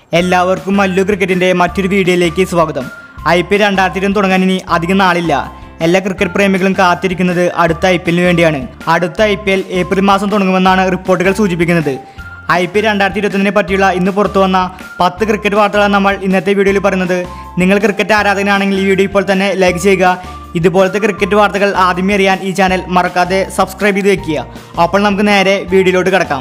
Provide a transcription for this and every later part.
എല്ലാവർക്കും മല്ലു ക്രിക്കറ്റിൻ്റെ മറ്റൊരു വീഡിയോയിലേക്ക് സ്വാഗതം ഐ പി എൽ രണ്ടായിരത്തി ഇരുപത് തുടങ്ങാൻ ഇനി അധികം നാളില്ല എല്ലാ ക്രിക്കറ്റ് പ്രേമികളും കാത്തിരിക്കുന്നത് അടുത്ത ഐ പി എല്ലിന് വേണ്ടിയാണ് അടുത്ത ഐ പി എൽ ഏപ്രിൽ മാസം തുടങ്ങുമെന്നാണ് റിപ്പോർട്ടുകൾ സൂചിപ്പിക്കുന്നത് ഐ പി എൽ രണ്ടായിരത്തി ഇരുപത്തൊന്നിനെ പറ്റിയുള്ള ഇന്ന് പുറത്തു വന്ന പത്ത് ക്രിക്കറ്റ് വാർത്തകളാണ് നമ്മൾ ഇന്നത്തെ വീഡിയോയിൽ പറയുന്നത് നിങ്ങൾ ക്രിക്കറ്റ് ആരാധകനാണെങ്കിൽ ഈ വീഡിയോ ഇപ്പോൾ തന്നെ ലൈക്ക് ചെയ്യുക ഇതുപോലത്തെ ക്രിക്കറ്റ് വാർത്തകൾ ആദ്യമേ അറിയാൻ ഈ ചാനൽ മറക്കാതെ സബ്സ്ക്രൈബ് ചെയ്ത് വെക്കുക അപ്പോൾ നമുക്ക് നേരെ വീഡിയോയിലോട്ട് കിടക്കാം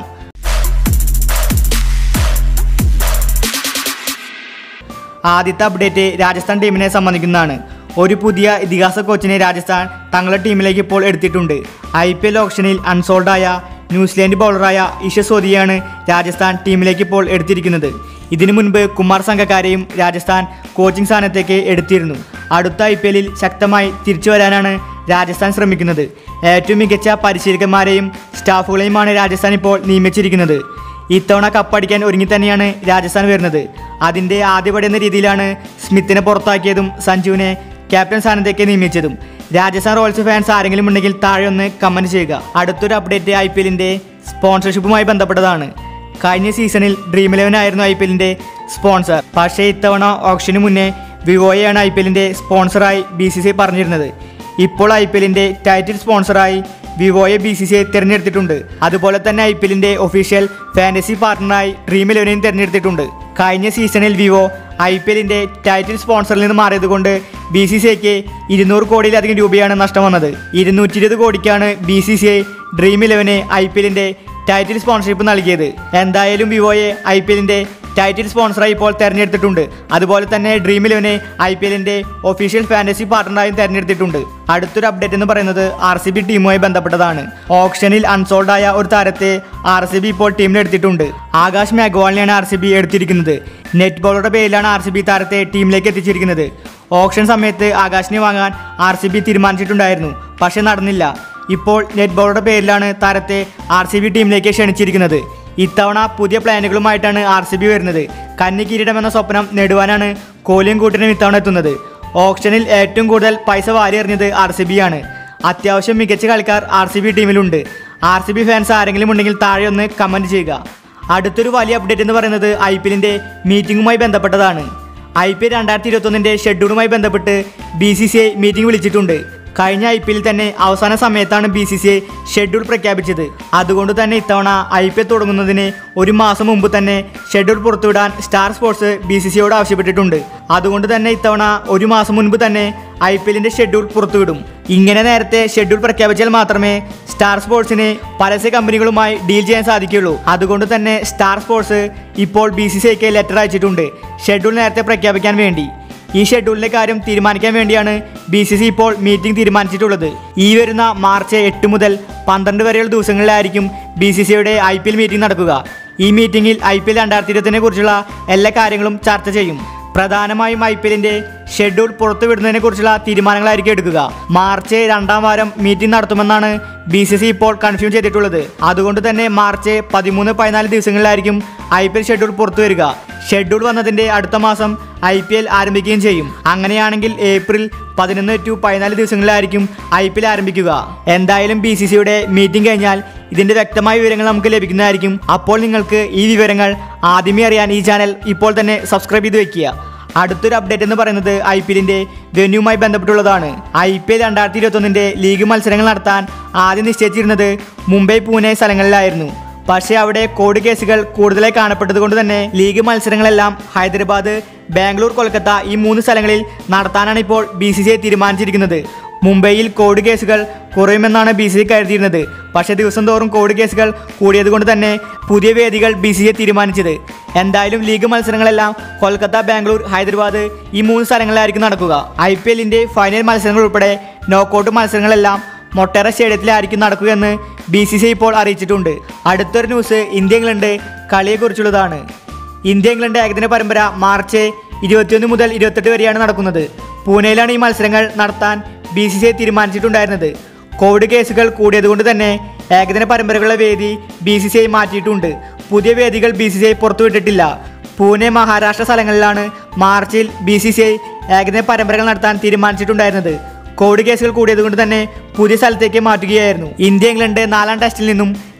ആദ്യത്തെ അപ്ഡേറ്റ് രാജസ്ഥാൻ ടീമിനെ സംബന്ധിക്കുന്നതാണ് ഒരു പുതിയ ഇതിഹാസ കോച്ചിനെ രാജസ്ഥാൻ തങ്ങളുടെ ടീമിലേക്ക് ഇപ്പോൾ എടുത്തിട്ടുണ്ട് ഐ പി എൽ ഓപ്ഷനിൽ അൺസോൾഡായ ന്യൂസിലാൻഡ് ബൗളറായ ഇഷ സോദിയാണ് രാജസ്ഥാൻ ടീമിലേക്ക് ഇപ്പോൾ എടുത്തിരിക്കുന്നത് ഇതിനു മുൻപ് കുമാർ സംഘക്കാരെയും രാജസ്ഥാൻ കോച്ചിംഗ് സ്ഥാനത്തേക്ക് എടുത്തിരുന്നു അടുത്ത ഐ പി എല്ലിൽ ശക്തമായി തിരിച്ചു വരാനാണ് രാജസ്ഥാൻ ശ്രമിക്കുന്നത് ഏറ്റവും മികച്ച പരിശീലകന്മാരെയും സ്റ്റാഫുകളെയുമാണ് രാജസ്ഥാൻ ഇപ്പോൾ നിയമിച്ചിരിക്കുന്നത് ഇത്തവണ കപ്പടിക്കാൻ ഒരുങ്ങി തന്നെയാണ് രാജസ്ഥാൻ വരുന്നത് അതിൻ്റെ ആദ്യപടി എന്ന രീതിയിലാണ് സ്മിത്തിനെ പുറത്താക്കിയതും സഞ്ജുവിനെ ക്യാപ്റ്റൻ സ്ഥാനത്തേക്ക് നിയമിച്ചതും രാജസ്ഥാൻ റോയൽസ് ഫാൻസ് ആരെങ്കിലും ഉണ്ടെങ്കിൽ താഴെ ഒന്ന് കമൻറ്റ് ചെയ്യുക അടുത്തൊരു അപ്ഡേറ്റ് ഐ പി എല്ലിൻ്റെ സ്പോൺസർഷിപ്പുമായി ബന്ധപ്പെട്ടതാണ് കഴിഞ്ഞ സീസണിൽ ഡ്രീം ഇലവൻ ആയിരുന്നു ഐ പി എല്ലിൻ്റെ സ്പോൺസർ പക്ഷേ ഇത്തവണ ഓപ്ഷന് മുന്നേ വിവോയെയാണ് ഐ പി എല്ലിൻ്റെ സ്പോൺസറായി ബി സി സി പറഞ്ഞിരുന്നത് ഇപ്പോൾ ഐ പി എല്ലിൻ്റെ ടൈറ്റിൽ സ്പോൺസറായി വിവോയെ ബി സി സി ഐ തിരഞ്ഞെടുത്തിട്ടുണ്ട് അതുപോലെ തന്നെ ഐ പി എല്ലിൻ്റെ ഒഫീഷ്യൽ ഫാൻറ്റസി പാർട്ണറായി ഡ്രീം ഇലവനെയും തിരഞ്ഞെടുത്തിട്ടുണ്ട് കഴിഞ്ഞ സീസണിൽ വിവോ ഐ പി എല്ലിൻ്റെ ടൈറ്റിൽ സ്പോൺസറിൽ നിന്ന് മാറിയതുകൊണ്ട് ബി സി സി ഐക്ക് ഇരുന്നൂറ് കോടിയിലധികം രൂപയാണ് നഷ്ടം വന്നത് ഇരുന്നൂറ്റി ഇരുപത് കോടിക്കാണ് B C C I Dream ഇലവന് ഐ പി എല്ലിൻ്റെ ടൈറ്റിൽ സ്പോൺസർഷിപ്പ് നൽകിയത് എന്തായാലും വിവോയെ ഐ പി എല്ലിൻ്റെ ടൈറ്റിൽ സ്പോൺസറായി ഇപ്പോൾ തെരഞ്ഞെടുത്തിട്ടുണ്ട് അതുപോലെ തന്നെ ഡ്രീം ഇലവനെ ഐ പി എല്ലിൻ്റെ ഒഫീഷ്യൽ ഫാൻറ്റസി പാർട്ണറായും തെരഞ്ഞെടുത്തിട്ടുണ്ട് അടുത്തൊരു അപ്ഡേറ്റ് എന്ന് പറയുന്നത് ആർ സി ബി ടീമുമായി ബന്ധപ്പെട്ടതാണ് ഓപ്ഷനിൽ അൺസോൾഡ് ആയ ഒരു താരത്തെ ആർ സി ബി ഇപ്പോൾ ടീമിലെടുത്തിട്ടുണ്ട് ആകാശ് മേഘ്വാളിനെയാണ് ആർ സി ബി എടുത്തിരിക്കുന്നത് നെറ്റ് ബോളറുടെ പേരിലാണ് ആർ സി ബി താരത്തെ ടീമിലേക്ക് എത്തിച്ചിരിക്കുന്നത് ഓപ്ഷൻ സമയത്ത് ആകാശിനെ വാങ്ങാൻ ആർ സി ബി തീരുമാനിച്ചിട്ടുണ്ടായിരുന്നു പക്ഷേ നടന്നില്ല ഇപ്പോൾ നെറ്റ് ബോളറുടെ പേരിലാണ് താരത്തെ ആർ സി ബി ടീമിലേക്ക് ക്ഷണിച്ചിരിക്കുന്നത് ഇത്തവണ പുതിയ പ്ലാനുകളുമായിട്ടാണ് ആർ സി ബി വരുന്നത് കന്നി കിരീടം എന്ന സ്വപ്നം നേടുവാനാണ് കോഹ്ലിയും കൂട്ടിനും ഇത്തവണ എത്തുന്നത് ഓപ്ഷനിൽ ഏറ്റവും കൂടുതൽ പൈസ വാരി എറിഞ്ഞത് ആർ സി ബി ആണ് അത്യാവശ്യം മികച്ച കളിക്കാർ ആർ സി ബി ടീമിലുണ്ട് ആർ സി ബി ഫാൻസ് ആരെങ്കിലും ഉണ്ടെങ്കിൽ താഴെ ഒന്ന് കമൻറ്റ് ചെയ്യുക അടുത്തൊരു വലിയ അപ്ഡേറ്റ് എന്ന് പറയുന്നത് ഐ പി എല്ലിൻ്റെ മീറ്റിംഗുമായി ബന്ധപ്പെട്ടതാണ് ഐ പി എൽ രണ്ടായിരത്തി ഇരുപത്തൊന്നിൻ്റെ ഷെഡ്യൂളുമായി ബന്ധപ്പെട്ട് B C C I meeting വിളിച്ചിട്ടുണ്ട് കഴിഞ്ഞ ഐ പി എല്ലിൽ തന്നെ അവസാന സമയത്താണ് B C C I schedule പ്രഖ്യാപിച്ചത് അതുകൊണ്ട് തന്നെ ഇത്തവണ ഐ പി എൽ തുടങ്ങുന്നതിന് ഒരു മാസം മുമ്പ് തന്നെ ഷെഡ്യൂൾ പുറത്തുവിടാൻ സ്റ്റാർ സ്പോർട്സ് ബി സി സിയോട് ആവശ്യപ്പെട്ടിട്ടുണ്ട് അതുകൊണ്ട് തന്നെ ഇത്തവണ ഒരു മാസം മുൻപ് തന്നെ ഐ പി എല്ലിൻ്റെ ഷെഡ്യൂൾ പുറത്തുവിടും ഇങ്ങനെ നേരത്തെ ഷെഡ്യൂൾ പ്രഖ്യാപിച്ചാൽ മാത്രമേ സ്റ്റാർ സ്പോർട്സിന് പരസ്യ കമ്പനികളുമായി ഡീൽ ചെയ്യാൻ സാധിക്കുകയുള്ളൂ അതുകൊണ്ട് തന്നെ സ്റ്റാർ സ്പോർട്സ് ഇപ്പോൾ ബി സി സി ഐക്ക് ലെറ്റർ അയച്ചിട്ടുണ്ട് ഷെഡ്യൂൾ നേരത്തെ പ്രഖ്യാപിക്കാൻ വേണ്ടി ഈ ഷെഡ്യൂളിന്റെ കാര്യം തീരുമാനിക്കാൻ വേണ്ടിയാണ് ബി സി സി ഇപ്പോൾ മീറ്റിംഗ് തീരുമാനിച്ചിട്ടുള്ളത് ഈ വരുന്ന മാർച്ച് എട്ട് മുതൽ പന്ത്രണ്ട് വരെയുള്ള ദിവസങ്ങളിലായിരിക്കും ബി സി സിയുടെ ഐ പി എൽ മീറ്റിംഗ് നടക്കുക ഈ മീറ്റിംഗിൽ ഐ പി എൽ രണ്ടായിരത്തി ഇരുപത്തിനെ കുറിച്ചുള്ള എല്ലാ കാര്യങ്ങളും ചർച്ച ചെയ്യും പ്രധാനമായും ഐ പി എല്ലിന്റെ ഷെഡ്യൂൾ പുറത്തുവിടുന്നതിനെ കുറിച്ചുള്ള തീരുമാനങ്ങളായിരിക്കും എടുക്കുക മാർച്ച് രണ്ടാം വാരം മീറ്റിംഗ് നടത്തുമെന്നാണ് ബി സി സി ഇപ്പോൾ കൺഫ്യൂം ചെയ്തിട്ടുള്ളത് അതുകൊണ്ട് തന്നെ മാർച്ച് പതിമൂന്ന് പതിനാല് ദിവസങ്ങളിലായിരിക്കും ഐ പി എൽ ഷെഡ്യൂൾ പുറത്തു വരിക ഷെഡ്യൂൾ വന്നതിന്റെ അടുത്ത മാസം ഐ പി എൽ ആരംഭിക്കുകയും ചെയ്യും അങ്ങനെയാണെങ്കിൽ ഏപ്രിൽ പതിനൊന്ന് ടു പതിനാല് ദിവസങ്ങളിലായിരിക്കും ഐ പി എൽ ആരംഭിക്കുക എന്തായാലും ബി സി സിയുടെ മീറ്റിംഗ് കഴിഞ്ഞാൽ ഇതിന്റെ വ്യക്തമായ വിവരങ്ങൾ നമുക്ക് ലഭിക്കുന്നതായിരിക്കും അപ്പോൾ നിങ്ങൾക്ക് ഈ വിവരങ്ങൾ ആദ്യമേ അറിയാൻ ഈ ചാനൽ ഇപ്പോൾ തന്നെ സബ്സ്ക്രൈബ് ചെയ്ത് വെക്കുക അടുത്തൊരു അപ്ഡേറ്റ് എന്ന് പറയുന്നത് ഐ പി എല്ലിന്റെ വെന്യൂമായി ബന്ധപ്പെട്ടുള്ളതാണ് ഐ പി എൽ രണ്ടായിരത്തി ഇരുപത്തൊന്നിന്റെ ലീഗ് മത്സരങ്ങൾ നടത്താൻ ആദ്യം നിശ്ചയിച്ചിരുന്നത് മുംബൈ പൂനെ സ്ഥലങ്ങളിലായിരുന്നു പക്ഷേ അവിടെ കോവിഡ് കേസുകൾ കൂടുതലായി കാണപ്പെട്ടത് കൊണ്ട് തന്നെ ലീഗ് മത്സരങ്ങളെല്ലാം ഹൈദരാബാദ് ബാംഗ്ലൂർ കൊൽക്കത്ത ഈ മൂന്ന് സ്ഥലങ്ങളിൽ നടത്താനാണ് ഇപ്പോൾ ബി സി സി ഐ തീരുമാനിച്ചിരിക്കുന്നത് മുംബൈയിൽ കോവിഡ് കേസുകൾ കുറയുമെന്നാണ് ബി സി സി കരുതിയിരുന്നത് പക്ഷേ ദിവസം തോറും കോവിഡ് കേസുകൾ കൂടിയത് കൊണ്ട് തന്നെ പുതിയ വേദികൾ ബി സി സി ഐ തീരുമാനിച്ചത് എന്തായാലും ലീഗ് മത്സരങ്ങളെല്ലാം കൊൽക്കത്ത ബാംഗ്ലൂർ ഹൈദരാബാദ് ഈ മൂന്ന് സ്ഥലങ്ങളിലായിരിക്കും നടക്കുക ഐ പി എല്ലിൻ്റെ ഫൈനൽ മത്സരങ്ങൾ ഉൾപ്പെടെ നോക്കൌട്ട് മത്സരങ്ങളെല്ലാം മൊട്ടേറ സ്റ്റേഡിയത്തിലായിരിക്കും നടക്കുകയെന്ന് ബി സി സി ഇപ്പോൾ അറിയിച്ചിട്ടുണ്ട് അടുത്തൊരു ന്യൂസ് ഇന്ത്യ ഇംഗ്ലണ്ട് കളിയെക്കുറിച്ചുള്ളതാണ് ഇന്ത്യ ഇംഗ്ലണ്ട് ഏകദിന പരമ്പര മാർച്ച് ഇരുപത്തിയൊന്ന് മുതൽ ഇരുപത്തെട്ട് വരെയാണ് നടക്കുന്നത് പൂനെയിലാണ് ഈ മത്സരങ്ങൾ നടത്താൻ ബി സി സി ഐ തീരുമാനിച്ചിട്ടുണ്ടായിരുന്നത് കോവിഡ് കേസുകൾ കൂടിയതുകൊണ്ട് തന്നെ ഏകദിന പരമ്പരകളുടെ വേദി ബി സി സി ഐ മാറ്റിയിട്ടുണ്ട് പുതിയ വേദികൾ ബി സി സി ഐ പുറത്തുവിട്ടിട്ടില്ല പൂനെ മഹാരാഷ്ട്ര സ്ഥലങ്ങളിലാണ് മാർച്ചിൽ ബി സി സി ഐ ഏകദിന പരമ്പരകൾ നടത്താൻ തീരുമാനിച്ചിട്ടുണ്ടായിരുന്നത് കോവിഡ് കേസുകൾ കൂടിയതുകൊണ്ട് തന്നെ പുതിയ സ്ഥലത്തേക്ക് മാറ്റുകയായിരുന്നു ഇന്ത്യ ഇംഗ്ലണ്ട് നാലാം ടെസ്റ്റിൽ നിന്നും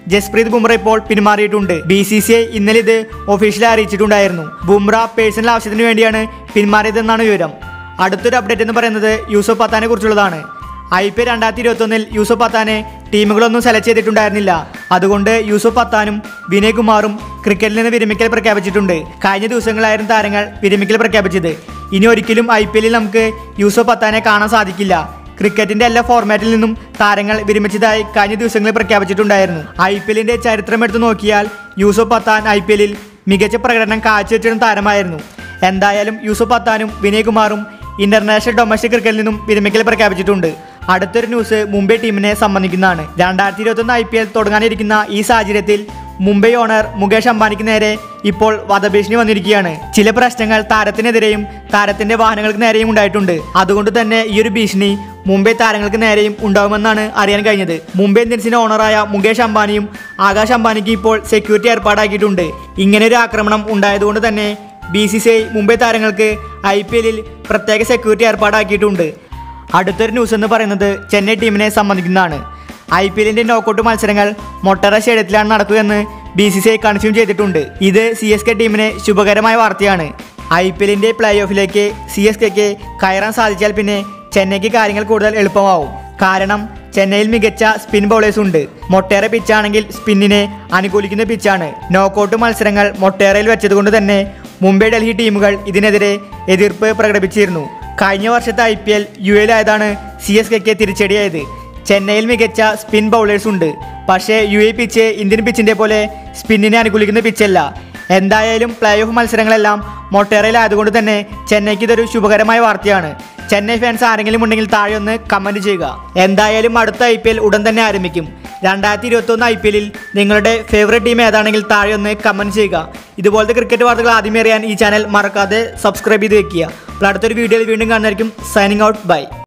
ജസ്പ്രീത് ബുംറ ഇപ്പോൾ പിന്മാറിയിട്ടുണ്ട് ബി സി സി ഐ ഇന്നലെ ഇത് ഒഫീഷ്യലി അറിയിച്ചിട്ടുണ്ടായിരുന്നു ബുംറ പേഴ്സണൽ ആവശ്യത്തിന് വേണ്ടിയാണ് പിന്മാറിയതെന്നാണ് വിവരം അടുത്തൊരു അപ്ഡേറ്റ് എന്ന് പറയുന്നത് യൂസഫ് പത്താനെ കുറിച്ചുള്ളതാണ് ഐ പി എൽ രണ്ടായിരത്തി ഇരുപത്തൊന്നിൽ യൂസഫ് പത്താനെ ടീമുകളൊന്നും സെലക്ട് ചെയ്തിട്ടുണ്ടായിരുന്നില്ല അതുകൊണ്ട് യൂസഫ് പത്താനും വിനയ് കുമാറും ക്രിക്കറ്റിൽ നിന്ന് വിരമിക്കൽ പ്രഖ്യാപിച്ചിട്ടുണ്ട് കഴിഞ്ഞ ദിവസങ്ങളായിരുന്നു താരങ്ങൾ വിരമിക്കൽ പ്രഖ്യാപിച്ചത് ഇനി ഒരിക്കലും ഐ പി എല്ലിൽ നമുക്ക് യൂസഫ് പത്താനെ കാണാൻ സാധിക്കില്ല ക്രിക്കറ്റിന്റെ എല്ലാ ഫോർമാറ്റിൽ നിന്നും താരങ്ങൾ വിരമിച്ചതായി കഴിഞ്ഞ ദിവസങ്ങളിൽ പ്രഖ്യാപിച്ചിട്ടുണ്ടായിരുന്നു ഐ പി എല്ലിന്റെ ചരിത്രം എടുത്തു നോക്കിയാൽ യൂസഫ് പത്താൻ ഐ പി എല്ലിൽ മികച്ച പ്രകടനം കാഴ്ചവെച്ചിരുന്ന താരമായിരുന്നു എന്തായാലും യൂസഫ് പത്താനും വിനയ് കുമാറും ഇന്റർനാഷണൽ ഡൊമസ്റ്റിക് ക്രിക്കറ്റിൽ നിന്നും വിരമിക്കൽ പ്രഖ്യാപിച്ചിട്ടുണ്ട് അടുത്തൊരു ന്യൂസ് മുംബൈ ടീമിനെ സംബന്ധിക്കുന്നതാണ് രണ്ടായിരത്തി ഇരുപത്തൊന്ന് ഐ പി എൽ തുടങ്ങാനിരിക്കുന്ന ഈ സാഹചര്യത്തിൽ മുംബൈ ഓണർ മുകേഷ് അംബാനിക്ക് നേരെ ഇപ്പോൾ വധഭീഷണി വന്നിരിക്കുകയാണ് ചില പ്രശ്നങ്ങൾ താരത്തിനെതിരെയും താരത്തിന്റെ വാഹനങ്ങൾക്ക് നേരെയും ഉണ്ടായിട്ടുണ്ട് അതുകൊണ്ട് തന്നെ ഈ ഒരു ഭീഷണി മുംബൈ താരങ്ങൾക്ക് നേരെയും ഉണ്ടാകുമെന്നാണ് അറിയാൻ കഴിഞ്ഞത് മുംബൈ ഇന്ത്യൻസിന്റെ ഓണറായ മുകേഷ് അംബാനിയും ആകാശ് അംബാനിക്ക് ഇപ്പോൾ സെക്യൂരിറ്റി ഏർപ്പാടാക്കിയിട്ടുണ്ട് ഇങ്ങനെ ഒരു ആക്രമണം ഉണ്ടായതുകൊണ്ട് തന്നെ B C C I Mumbai താരങ്ങൾക്ക് ഐ പി എല്ലിൽ പ്രത്യേക സെക്യൂരിറ്റി ഏർപ്പാടാക്കിയിട്ടുണ്ട് അടുത്തൊരു ന്യൂസ് എന്ന് പറയുന്നത് ചെന്നൈ ടീമിനെ സംബന്ധിക്കുന്നതാണ് ഐ പി എല്ലിന്റെ നോക്കൌട്ട് മത്സരങ്ങൾ മൊട്ടറ സ്റ്റേഡിയത്തിലാണ് നടക്കുകയെന്ന് B C C I confirm ചെയ്തിട്ടുണ്ട് ഇത് സി എസ് കെ ടീമിന് ശുഭകരമായ വാർത്തയാണ് ഐ പി എല്ലിന്റെ പ്ലേ ഓഫിലേക്ക് സി എസ് കെക്ക് കയറാൻ സാധിച്ചാൽ പിന്നെ ചെന്നൈക്ക് കാര്യങ്ങൾ കൂടുതൽ എളുപ്പമാവും കാരണം ചെന്നൈയിൽ മികച്ച സ്പിൻ ബൗളേഴ്സ് ഉണ്ട് മൊട്ടേറ പിച്ചാണെങ്കിൽ സ്പിന്നിനെ അനുകൂലിക്കുന്ന പിച്ചാണ് നോക്കൌട്ട് മത്സരങ്ങൾ മൊട്ടേറയിൽ വെച്ചതുകൊണ്ട് തന്നെ മുംബൈ ഡൽഹി ടീമുകൾ ഇതിനെതിരെ എതിർപ്പ് പ്രകടിപ്പിച്ചിരുന്നു കഴിഞ്ഞ വർഷത്തെ ഐ പി എൽ യു എയിലായതാണ് സി എസ് കെക്ക് തിരിച്ചടിയായത് ചെന്നൈയിൽ മികച്ച സ്പിൻ ബൗളേഴ്സ് ഉണ്ട് പക്ഷേ യു എ പിച്ച് ഇന്ത്യൻ പിച്ചിന്റെ പോലെ സ്പിന്നിനെ അനുകൂലിക്കുന്ന പിച്ചല്ല എന്തായാലും പ്ലേ ഓഫ് മത്സരങ്ങളെല്ലാം മൊട്ടേറയിലായതുകൊണ്ട് തന്നെ ചെന്നൈക്ക് ഇതൊരു ശുഭകരമായ വാർത്തയാണ് ചെന്നൈ ഫാൻസ് ആരെങ്കിലും ഉണ്ടെങ്കിൽ താഴെ ഒന്ന് കമന്റ് ചെയ്യുക എന്തായാലും അടുത്ത ഐ പി എൽ ഉടൻ തന്നെ ആരംഭിക്കും രണ്ടായിരത്തി ഇരുപത്തി ഒന്ന് ഐ പി എല്ലിൽ നിങ്ങളുടെ ഫേവറേറ്റ് ടീം ഏതാണെങ്കിൽ താഴെ ഒന്ന് കമന്റ് ചെയ്യുക ഇതുപോലത്തെ ക്രിക്കറ്റ് വാർത്തകൾ ആദ്യമേ അറിയാൻ ഈ ചാനൽ മറക്കാതെ സബ്സ്ക്രൈബ് ചെയ്ത് വെക്കുക അപ്പോൾ അടുത്തൊരു വീഡിയോയിൽ വീണ്ടും കാണുന്നതായിരിക്കും സൈനിങ് ഔട്ട് ബൈ